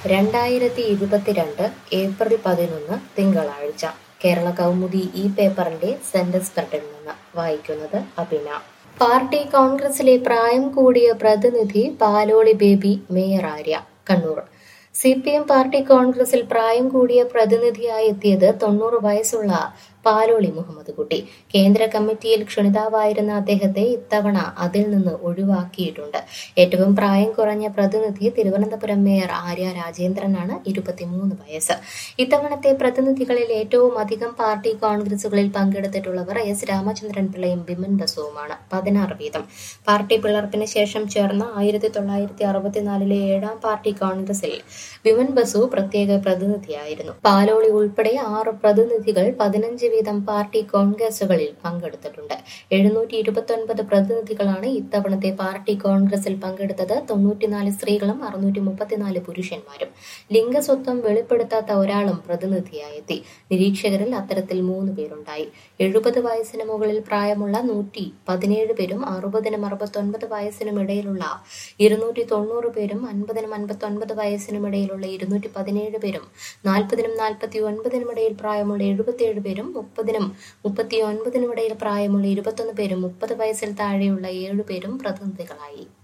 രണ്ടായിരത്തി ഇരുപത്തിരണ്ട് ഏപ്രിൽ പതിനൊന്ന് തിങ്കളാഴ്ച കേരള കൗമുദി ഈ പേപ്പറിന്റെ സെന്റർ സ്പ്രെഡിൽ നിന്ന് വായിക്കുന്നത് അഭിന പാർട്ടി കോൺഗ്രസിലെ പ്രായം കൂടിയ പ്രതിനിധി Paloli Baby mayor Arya Kannur C P M party കോൺഗ്രസിൽ പ്രായം കൂടിയ പ്രതിനിധിയായി എത്തിയത് തൊണ്ണൂറ് വയസ്സുള്ള പാലോളി മുഹമ്മദ് കുട്ടി കേന്ദ്ര കമ്മിറ്റിയിൽ ക്ഷണിതാവായിരുന്ന അദ്ദേഹത്തെ ഇത്തവണ അതിൽ നിന്ന് ഒഴിവാക്കിയിട്ടുണ്ട് ഏറ്റവും പ്രായം കുറഞ്ഞ പ്രതിനിധി തിരുവനന്തപുരം മേയർ ആര്യ രാജേന്ദ്രനാണ് ഇരുപത്തിമൂന്ന് വയസ്സ് ഇത്തവണത്തെ പ്രതിനിധികളിൽ ഏറ്റവും അധികം പാർട്ടി കോൺഗ്രസുകളിൽ പങ്കെടുത്തിട്ടുള്ളവർ എസ് രാമചന്ദ്രൻ പിള്ളയും ബിമൻ ബസുവുമാണ് പതിനാറ് വീതം പാർട്ടി പിളർപ്പിന് ശേഷം ചേർന്ന ആയിരത്തി തൊള്ളായിരത്തി അറുപത്തിനാലിലെ ഏഴാം പാർട്ടി കോൺഗ്രസിൽ വിമൻ ബസു പ്രത്യേക പ്രതിനിധിയായിരുന്നു പാലോളി ഉൾപ്പെടെ ആറ് പ്രതിനിധികൾ പതിനഞ്ച് വീതം പാർട്ടി കോൺഗ്രസുകളിൽ പങ്കെടുത്തിട്ടുണ്ട് എഴുന്നൂറ്റി ഇരുപത്തൊൻപത് പ്രതിനിധികളാണ് ഇത്തവണത്തെ പാർട്ടി കോൺഗ്രസിൽ പങ്കെടുത്തത് തൊണ്ണൂറ്റിനാല് സ്ത്രീകളും അറുന്നൂറ്റി മുപ്പത്തിനാല് പുരുഷന്മാരും ലിംഗസ്വത്വം വെളിപ്പെടുത്താത്ത ഒരാളും പ്രതിനിധിയായെത്തി നിരീക്ഷകരിൽ അത്തരത്തിൽ മൂന്ന് പേരുണ്ടായി എഴുപത് വയസ്സിന് മുകളിൽ പ്രായമുള്ള നൂറ്റി പതിനേഴ് പേരും അറുപതിനും അറുപത്തൊൻപത് വയസ്സിനും ഇടയിലുള്ള ഇരുന്നൂറ്റി തൊണ്ണൂറ് പേരും അൻപതിനും അൻപത്തൊൻപത് വയസ്സിനും ഇടയിലുള്ള ഇരുന്നൂറ്റി പതിനേഴ് പേരും നാൽപ്പതിനും നാൽപ്പത്തി ഒൻപതിനും ഇടയിൽ പ്രായമുള്ള എഴുപത്തിയേഴ് പേരും മുപ്പതിനും മുപ്പത്തി ഒൻപതിനും ഇടയിൽ പ്രായമുള്ള ഇരുപത്തൊന്ന് പേരും മുപ്പത് വയസ്സിൽ താഴെയുള്ള ഏഴ് പേരും പ്രതിനിധികളായി